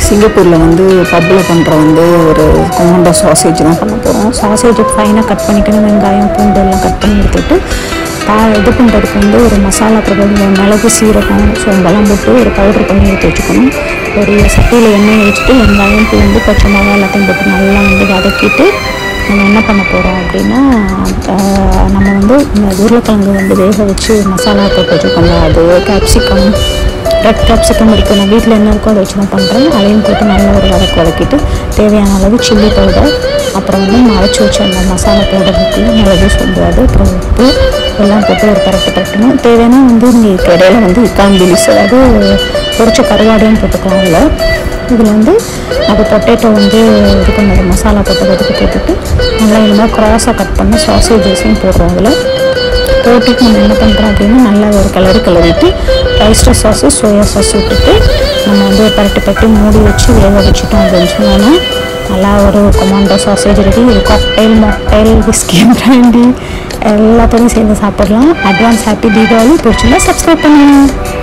சிங்கப்பூரில் வந்து பப்பில் பண்ணுற வந்து ஒரு கொமண்டோ சாசேஜ் தான் பண்ண போகிறோம் சாசேஜ் ஃபைனாக கட் பண்ணிக்கணும் வெங்காயம் பூண்டு எல்லாம் கட் பண்ணி எடுத்துட்டு பா இது பண்ணுறதுக்கு வந்து ஒரு மசாலா பிரபலம் மிளகு சீரகம் சோம்பெல்லாம் போட்டு ஒரு பவுடர் பண்ணி எடுத்து வச்சுக்கணும் ஒரு சட்டியில் எண்ணெய் வச்சுட்டு வெங்காயம் பூண்டு பச்சை மிளகா எல்லாத்தையும் போட்டு நல்லா வந்து வதக்கிட்டு நம்ம என்ன பண்ண போகிறோம் அப்படின்னா ஆஹ், நம்ம வந்து இந்த உருளைக்கிழங்கு வந்து வேக வச்சு மசாலா போட்டு வச்சுருக்கோம்ல அது கேப்சிகம் ரெட் கேப்சிகம் இருக்குது நான் வீட்டில் என்ன இருக்கோ அதை வச்சு தான் பண்ணுறேன் அதையும் போட்டு நல்லா ஒரு வதக்கு வதக்கிட்டு தேவையான அளவு சில்லி பவுடர் அப்புறம் வந்து மறைச்சி வச்ச அந்த மசாலா பவுடர் இருக்குல்ல மிளகு சொல்லுவாது அப்புறம் உப்பு எல்லாம் போட்டு ஒரு பரட்டு பரட்டணும் தேவைன்னா வந்து நீங்கள் இடையில வந்து இக்கான் பிலிஸ் அதாவது பொரிச்ச கருவாடையும் போட்டுக்கலாம் அதில் இதில் வந்து அது பொட்டேட்டோ வந்து இது பண்ணது மசாலா போட்டு வதக்கி போட்டுட்டு நல்லா இந்த மாதிரி க்ராஸாக கட் பண்ண சாசேஜஸையும் போடுறோம் அதில் போட்டுட்டு நம்ம என்ன பண்ணுறோம் அப்படின்னா நல்லா ஒரு கிளறி கிளறிட்டு ரைஸ்டர் சாஸு சோயா சாஸ் விட்டுட்டு நம்ம வந்து பரட்டு பரட்டி மூடி வச்சு வேக வச்சுட்டோம் அப்படின்னு சொன்னோன்னா நல்லா ஒரு கொமாண்டோ சாசேஜ் ரெடி ஒரு காக்டைல் மாக்டைல் விஸ்கி பிராண்டி எல்லாத்தையும் சேர்ந்து சாப்பிடலாம் அட்வான்ஸ் ஹாப்பி தீபாவளி பிடிச்சிருந்தா சப்ஸ்கிரைப் பண்ணுங்கள்